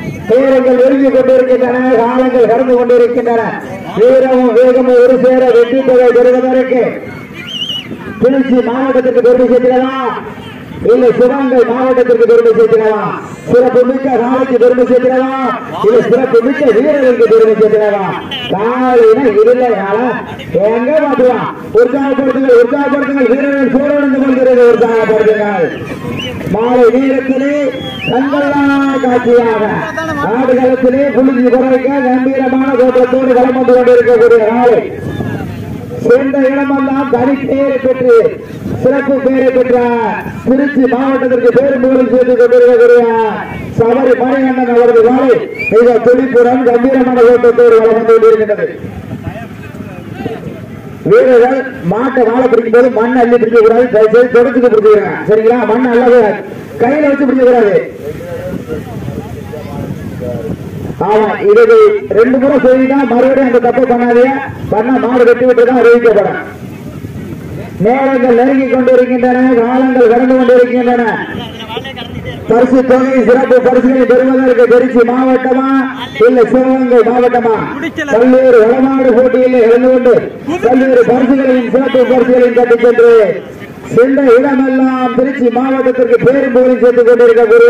பேரங்கள் நெருங்கிக் கொண்டிருக்கின்றன காலங்கள் கடந்து கொண்டிருக்கின்றன வீரமும் வேகமும் ஒரு சேர வெற்றி தொகை பெறுவதற்கு திருச்சி மாவட்டத்திற்கு பெருமை சேர்த்திடலாம் இல்லை சிவகங்கை மாவட்டத்திற்கு பெருமை சேர்த்திடலாம் சிறப்பு மிக்க நாளைக்கு பெருமை சேர்த்திடலாம் இல்லை சிறப்பு மிக்க வீரர்களுக்கு பெருமை சேர்த்திடலாம் காலையில இல்லை காலம் எங்க மாற்றுவான் உற்சாகப்படுத்துங்கள் உற்சாகப்படுத்துங்கள் வீரர்கள் சூழலிருந்து கொள்கிறது உற்சாகப்படுத்துங்கள் மாலை நேரத்திலே கண்கொள்ளா காட்சியாக ஆடுகளத்திலே புள்ளிக்கு குறைக்க கம்பீரமான தோற்றத்தோடு வளம் வந்து கொண்டிருக்கக்கூடிய நாளை சென்ற இடமெல்லாம் தனி பெயரை பெற்று சிறப்பு பெயரை பெற்ற திருச்சி மாவட்டத்திற்கு பேரும் புகழும் சேர்த்து கொண்டிருக்கக்கூடிய சபரி மணிகண்டன் அவரது வாழை மிக துடிப்புடன் கம்பீரமான ஓட்டத்தோடு வளம் வந்து கொண்டிருக்கின்றது வீரர்கள் மாட்டை வாழை பிடிக்கும் போது மண் அள்ளி பிடிக்க கூடாது தயவு செய்து தொடச்சுக்கு பிடிச்சிக்கிறாங்க சரிங்களா மண் அள்ளவே கையில வச்சு பிடிக்க கூடாது ஆமா இது ரெண்டு முறை சொல்லிட்டா மறுபடியும் அந்த தப்பு பண்ணாதீங்க பண்ணா மாடு வெட்டி விட்டு தான் அறிவிக்கப்படும் நேரங்கள் நெருங்கிக் கொண்டிருக்கின்றன காலங்கள் கடந்து கொண்டிருக்கின்றன பரிசு தொகை சிறப்பு பரிசுகளை பெறுவதற்கு திருச்சி மாவட்டமா இல்ல சிவகங்கை மாவட்டமா பல்வேறு வடமாடு போட்டியில் இழந்து கொண்டு பல்வேறு பரிசுகளையும் சிறப்பு பரிசுகளையும் கட்டிச் சென்று சென்ற இடமெல்லாம் திருச்சி மாவட்டத்திற்கு பேரும் புகழும் சேர்த்துக் கொண்டிருக்கக்கூடிய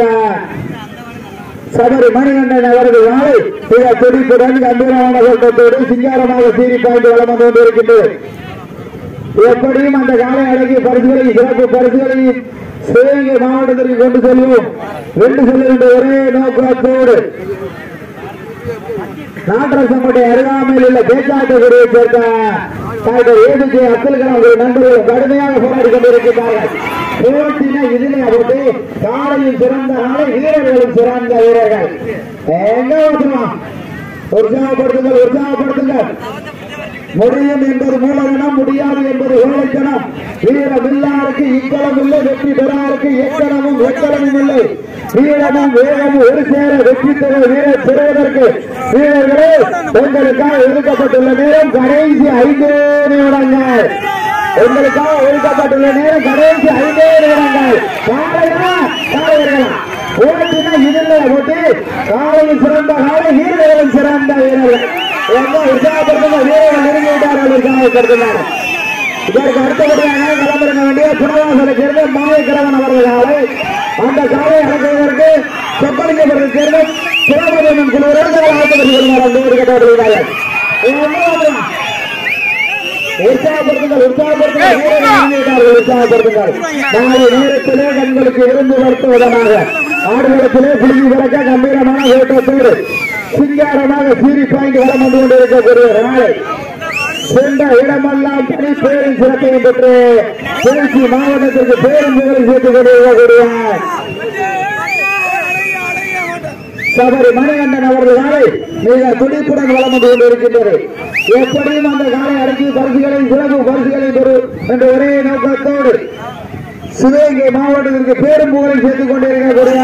சபரி மணிகண்டன் அவரது நாளை மிக துடிப்புடன் கம்பீரமான ஓட்டத்தோடு சிங்காரமாக சீறி பாய்ந்து வளம் வந்து கொண்டிருக்கின்றது எப்படியும் அந்த காலை அடங்கிய பரிசுகளை சிறப்பு பரிசுகளை சிவகங்கை மாவட்டத்திற்கு கொண்டு செல்வோம் கொண்டு செல்லுகின்ற ஒரே நோக்கத்தோடு நாட்டரசம்பட்டை அருகாமையில் உள்ள பேச்சாட்டக்குடியை சேர்ந்த டாக்டர் ஏபிஜே அப்துல் கலாம் அவர்கள் நண்பர்கள் கடுமையாக போராடி கொண்டிருக்கிறார்கள் போட்டின இதிலே போட்டு காலையில் சிறந்த நாளை வீரர்களும் சிறந்த வீரர்கள் எங்க ஓட்டுமா உற்சாகப்படுத்துங்கள் உற்சாகப்படுத்துங்கள் முடியும் என்பது மூலதனம் முடியாது என்பது ஓலைத்தனம் வீரம் இல்லாருக்கு இக்கலம் இல்லை வெற்றி பெறாருக்கு எக்கலமும் எக்கலமும் இல்லை வீரமும் வேகமும் ஒரு சேர வெற்றி பெற வீரர் பெறுவதற்கு வீரர்களே உங்களுக்காக ஒதுக்கப்பட்டுள்ள நேரம் கடைசி ஐந்து நிமிடங்கள் உங்களுக்காக ஒதுக்கப்பட்டுள்ள நேரம் கடைசி ஐந்தே நிமிடங்கள் காலையா காலையர்களா ஓட்டினா இதில் ஓட்டி காலையில் சிறந்த காலை வீரர்களும் சிறந்த வீரர்கள் ரொம்ப உற்சாகப்படுத்துங்க வீரர்கள் நெருங்கி விட்டார்கள் உற்சாகப்படுத்துகிறார் இதற்கு அடுத்தபடியாக கிளம்பிருக்க வேண்டிய புனவாசலை சேர்ந்த மாயக்கிழவன் அவர்கள் காலை அந்த காலை அடக்குவதற்கு சொப்பளிக்கப்பட்ட சேர்ந்த சிவபதியம்மன் குழுவினர் ஆட்டப்பட்டு வருகிறார் அந்த ஒரு கட்டப்படுகிறார்கள் உற்சாகப்படுத்துங்கள் உற்சாகப்படுத்துங்கள் வீரர்கள் நெருங்கி விட்டார்கள் உற்சாகப்படுத்துங்கள் நாளை நேரத்திலே கண்களுக்கு இருந்து வருத்துவதனாக ஆடுகளத்திலே புழுங்கி பிறக்க கம்பீரமான ஓட்டத்தோடு சிங்காரமாக சீறி பாய்ந்து வளம் வந்து கொண்டிருக்கக்கூடிய நாளை சென்ற இடமெல்லாம் தனி பேரும் சிறப்பையும் பெற்று திருச்சி மாவட்டத்திற்கு பேரும் புகழை சேர்த்துக் கொண்டிருக்கக்கூடிய சபரி மணிகண்டன் அவர்கள் காலை மிக துடிப்புடன் வளம் வந்து கொண்டிருக்கின்றது எப்படியும் அந்த காலை அடக்கி பரிசுகளை சிறப்பு பரிசுகளை பெறும் என்ற ஒரே நோக்கத்தோடு சிவகங்கை மாவட்டத்திற்கு பேரும் புகழை சேர்த்துக் கொண்டிருக்கக்கூடிய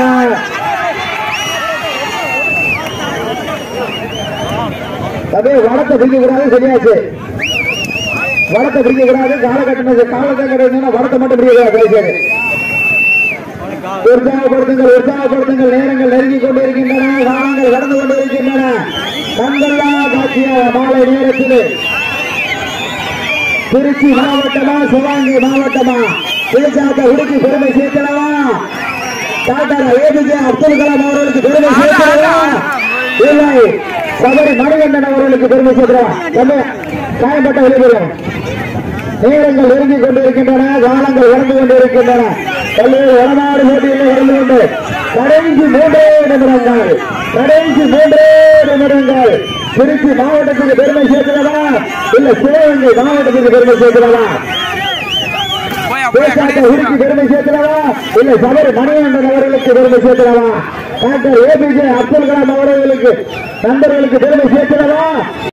அதே வடத்தை பிடிக்க கூடாது சரியாச்சு வடத்தை பிடிக்க கூடாது கால கட்டினது காலத்தை கட்டினா வடத்தை மட்டும் பிடிக்க கூடாது சரி உற்சாகப்படுத்துங்கள் உற்சாகப்படுத்துங்கள் நேரங்கள் நெருங்கிக் கொண்டிருக்கின்றன காலங்கள் கடந்து கொண்டிருக்கின்றன கண்கொள்ளா காட்சியாக மாலை நேரத்தில் திருச்சி மாவட்டமா சிவகங்கை மாவட்டமா பேச்சாட்ட உடுக்கி பெருமை சேர்க்கிறவா டாக்டர் ஏபிஜே அப்துல் கலாம் அவர்களுக்கு பெருமை சேர்க்கிறவா இல்லை சபரி மணிகண்டன் அவர்களுக்கு பெருமை சேர்க்கிறவா தம்பி காயப்பட்ட வெளிப்படுவோம் நேரங்கள் நெருங்கிக் கொண்டிருக்கின்றன காலங்கள் வளர்ந்து கொண்டிருக்கின்றன பல்வேறு வடநாடு போட்டியில் இருந்து கொண்டு கடைசி மூன்றே நிமிடங்கள் கடைசி மூன்றே நிமிடங்கள் திருச்சி மாவட்டத்துக்கு பெருமை சேர்க்கிறதா இல்ல சிவகங்கை மாவட்டத்துக்கு பெருமை சேர்க்கிறதா பேச்சாட்ட உருக்கி பெருமை சேர்க்கிறதா இல்ல சபரி மணிகண்டன் அவர்களுக்கு பெருமை சேர்க்கிறதா டாக்டர் ஏபிஜே அப்துல் கலாம் அவர்களுக்கு நண்பர்களுக்கு பெருமை சேர்க்கிறதா